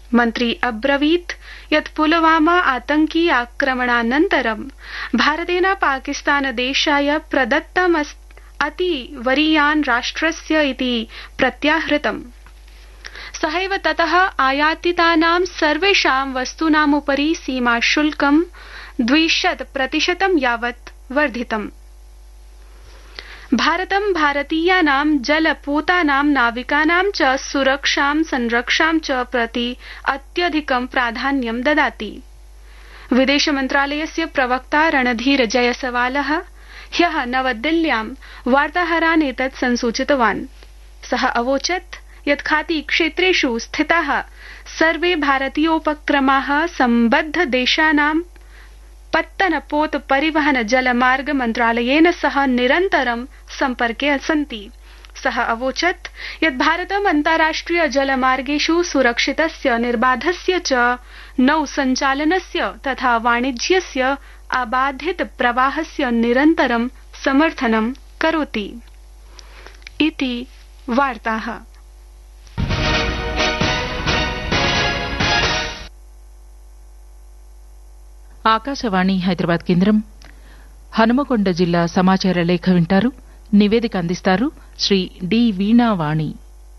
मन्त्री अब्रवीत् यत् पुलवामा आतंकी आक्रमणानन्तरं भारतेन पाकिस्तानदेशाय प्रदत्तम् अति वरीयान् राष्ट्रस्य इति प्रत्याहृतम् सहैव ततः आयातितानां सर्वेषां वस्तूनामुपरि सीमाशुल्कं द्विशत प्रतिशतं यावत् वर्धितम् भारतं भारतीयानां जलपोतानां नाविकानां च सुरक्षां संरक्षां च प्रति अत्यधिकं प्राधान्यं ददाति विदेशमन्त्रालयस्य प्रवक्ता रणधीर जयसवाल ह्य नवदिल्ल्यां वार्ताहरान् एतत् संसूचितवान् स अवोचत् यत् खाती क्षेत्रेषु स्थिता सर्वे भारतीयोपक्रमा सम्बद्ध देशानां पत्तनपोत परिवहन जलमार्ग मन्त्रालयेन सह निरन्तरं सम्पर्के सन्ति सः अवोचत् यत् भारतम् अन्ताराष्ट्रिय जलमार्गेषु सुरक्षितस्य निर्बाधस्य च नौ सञ्चालनस्य तथा वाणिज्यस्य अबाधित प्रवाहस्य निरन्तरं समर्थनं करोति इति वार्ताः ఆకాశవాణి హైదరాబాద్ కేంద్రం హనుమకొండ జిల్లా సమాచార లేఖ వింటారు నివేదిక అందిస్తారు శ్రీ డి వీణావాణి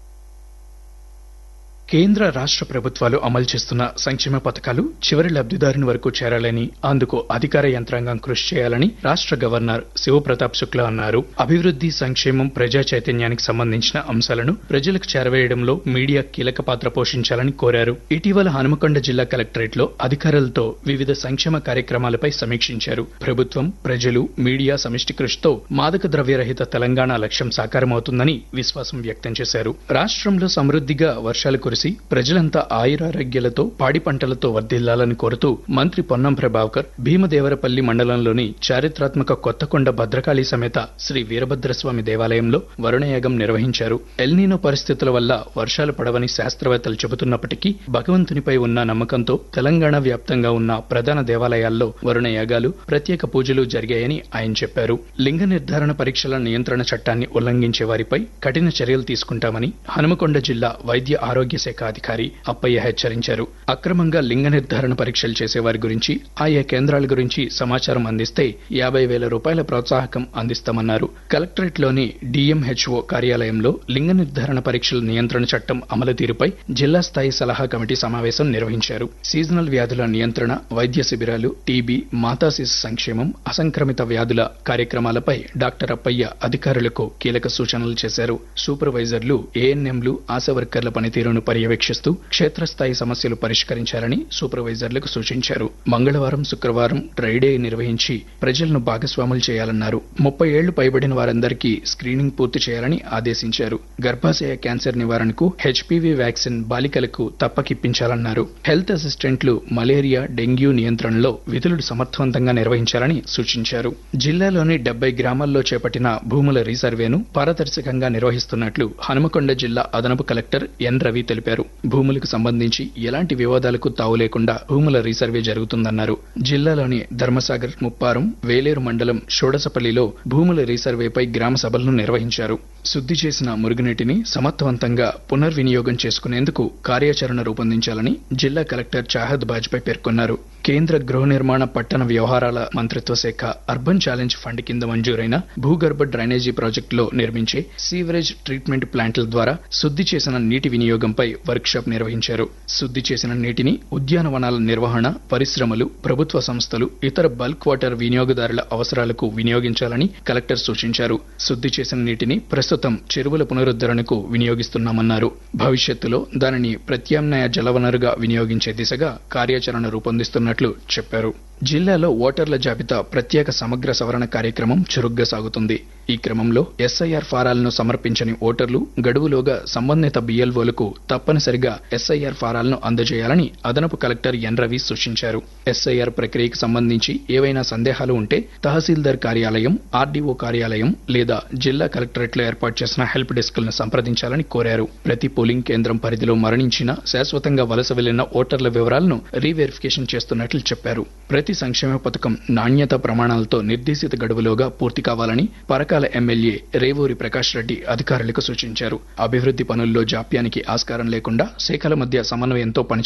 కేంద్ర రాష్ట్ర ప్రభుత్వాలు అమలు చేస్తున్న సంక్షేమ పథకాలు చివరి లబ్దిదారుని వరకు చేరాలని అందుకు అధికార యంత్రాంగం కృషి చేయాలని రాష్ట్ర గవర్నర్ శివప్రతాప్ శుక్లా అన్నారు అభివృద్ది సంక్షేమం ప్రజా చైతన్యానికి సంబంధించిన అంశాలను ప్రజలకు చేరవేయడంలో మీడియా కీలక పాత్ర పోషించాలని కోరారు ఇటీవల హనుమకొండ జిల్లా కలెక్టరేట్ లో అధికారులతో వివిధ సంక్షేమ కార్యక్రమాలపై సమీక్షించారు ప్రభుత్వం ప్రజలు మీడియా సమిష్టి కృషితో మాదక ద్రవ్యరహిత తెలంగాణ లక్ష్యం సాకారమవుతుందని విశ్వాసం వ్యక్తం చేశారు రాష్ట్రంలో సమృద్దిగా వర్షాలు కురిసి ప్రజలంతా ఆయురారోగ్యాలతో పాడి పంటలతో వర్ధిల్లాలని కోరుతూ మంత్రి పొన్నం ప్రభాకర్ భీమదేవరపల్లి మండలంలోని చారిత్రాత్మక కొత్తకొండ భద్రకాళి సమేత శ్రీ వీరభద్రస్వామి దేవాలయంలో వరుణయాగం నిర్వహించారు ఎల్నీనో పరిస్థితుల వల్ల వర్షాలు పడవని శాస్త్రవేత్తలు చెబుతున్నప్పటికీ భగవంతునిపై ఉన్న నమ్మకంతో తెలంగాణ వ్యాప్తంగా ఉన్న ప్రధాన దేవాలయాల్లో వరుణయాగాలు ప్రత్యేక పూజలు జరిగాయని ఆయన చెప్పారు లింగ నిర్ధారణ పరీక్షల నియంత్రణ చట్టాన్ని ఉల్లంఘించే వారిపై కఠిన చర్యలు తీసుకుంటామని హనుమకొండ జిల్లా వైద్య ఆరోగ్య శాఖ అధికారి అప్పయ్య హెచ్చరించారు అక్రమంగా లింగ నిర్ధారణ పరీక్షలు చేసేవారి గురించి ఆయా కేంద్రాల గురించి సమాచారం అందిస్తే యాభై వేల రూపాయల ప్రోత్సాహకం అందిస్తామన్నారు కలెక్టరేట్ లోని డిఎంహెచ్ఓ కార్యాలయంలో లింగ నిర్ధారణ పరీక్షల నియంత్రణ చట్టం అమలు తీరుపై జిల్లా స్థాయి సలహా కమిటీ సమావేశం నిర్వహించారు సీజనల్ వ్యాధుల నియంత్రణ వైద్య శిబిరాలు టీబీ మాతా శిశు సంక్షేమం అసంక్రమిత వ్యాధుల కార్యక్రమాలపై డాక్టర్ అప్పయ్య అధికారులకు కీలక సూచనలు చేశారు సూపర్వైజర్లు ఏఎన్ఎంలు ఆశా వర్కర్ల పనితీరును పర్యవేక్షిస్తూ క్షేత్రస్థాయి సమస్యలు పరిష్కరించాలని సూపర్వైజర్లకు సూచించారు మంగళవారం శుక్రవారం డ్రైడే నిర్వహించి ప్రజలను భాగస్వాములు చేయాలన్నారు ముప్పై ఏళ్లు పైబడిన వారందరికీ స్క్రీనింగ్ పూర్తి చేయాలని ఆదేశించారు గర్భాశయ క్యాన్సర్ నివారణకు హెచ్పివి వ్యాక్సిన్ బాలికలకు తప్పకిప్పించాలన్నారు హెల్త్ అసిస్టెంట్లు మలేరియా డెంగ్యూ నియంత్రణలో విధులు సమర్థవంతంగా నిర్వహించాలని సూచించారు జిల్లాలోని డెబ్బై గ్రామాల్లో చేపట్టిన భూముల రీసర్వేను పారదర్శకంగా నిర్వహిస్తున్నట్లు హనుమకొండ జిల్లా అదనపు కలెక్టర్ ఎన్ రవి తెలిపారు భూములకు సంబంధించి ఎలాంటి వివాదాలకు తావు లేకుండా భూముల రీసర్వే జరుగుతుందన్నారు జిల్లాలోని ధర్మసాగర్ ముప్పారం వేలేరు మండలం షోడసపల్లిలో భూముల రీసర్వేపై గ్రామ సభలను నిర్వహించారు శుద్ధి చేసిన మురుగునీటిని సమర్థవంతంగా పునర్వినియోగం చేసుకునేందుకు కార్యాచరణ రూపొందించాలని జిల్లా కలెక్టర్ చాహద్ బాజ్పై పేర్కొన్నారు కేంద్ర గృహ నిర్మాణ పట్టణ వ్యవహారాల మంత్రిత్వ శాఖ అర్బన్ ఛాలెంజ్ ఫండ్ కింద మంజూరైన భూగర్భ డ్రైనేజీ ప్రాజెక్టులో నిర్మించే సీవరేజ్ ట్రీట్మెంట్ ప్లాంట్ల ద్వారా శుద్ధి చేసిన నీటి వినియోగంపై వర్క్ షాప్ నిర్వహించారు శుద్ధి చేసిన నీటిని ఉద్యానవనాల నిర్వహణ పరిశ్రమలు ప్రభుత్వ సంస్థలు ఇతర బల్క్ వాటర్ వినియోగదారుల అవసరాలకు వినియోగించాలని కలెక్టర్ సూచించారు శుద్ధి చేసిన నీటిని ప్రస్తుతం చెరువుల పునరుద్ధరణకు వినియోగిస్తున్నామన్నారు భవిష్యత్తులో దానిని ప్రత్యామ్నాయ జలవనరుగా వినియోగించే దిశగా కార్యాచరణ రూపొందిస్తున్నట్లు చెప్పారు జిల్లాలో ఓటర్ల జాబితా ప్రత్యేక సమగ్ర సవరణ కార్యక్రమం చురుగ్గా సాగుతుంది ఈ క్రమంలో ఎస్ఐఆర్ ఫారాలను సమర్పించని ఓటర్లు గడువులోగా సంబంధిత బిఎల్ఓలకు తప్పనిసరిగా ఎస్ఐఆర్ ఫారాలను అందజేయాలని అదనపు కలెక్టర్ ఎన్ రవి సూచించారు ఎస్ఐఆర్ ప్రక్రియకు సంబంధించి ఏవైనా సందేహాలు ఉంటే తహసీల్దార్ కార్యాలయం ఆర్డీఓ కార్యాలయం లేదా జిల్లా కలెక్టరేట్లో ఏర్పాటు చేసిన హెల్ప్ డెస్క్లను సంప్రదించాలని కోరారు ప్రతి పోలింగ్ కేంద్రం పరిధిలో మరణించిన శాశ్వతంగా వలస వెళ్లిన ఓటర్ల వివరాలను రీవెరిఫికేషన్ చేస్తున్నట్లు చెప్పారు ప్రతి సంక్షేమ పథకం నాణ్యత ప్రమాణాలతో నిర్దేశిత గడువులోగా పూర్తి కావాలని పరకాల ఎమ్మెల్యే రేవూరి ప్రకాష్ రెడ్డి అధికారులకు సూచించారు అభివృద్ధి పనుల్లో జాప్యానికి ఆస్కారం లేకుండా శాఖల మధ్య సమన్వయంతో పనిచేయాలని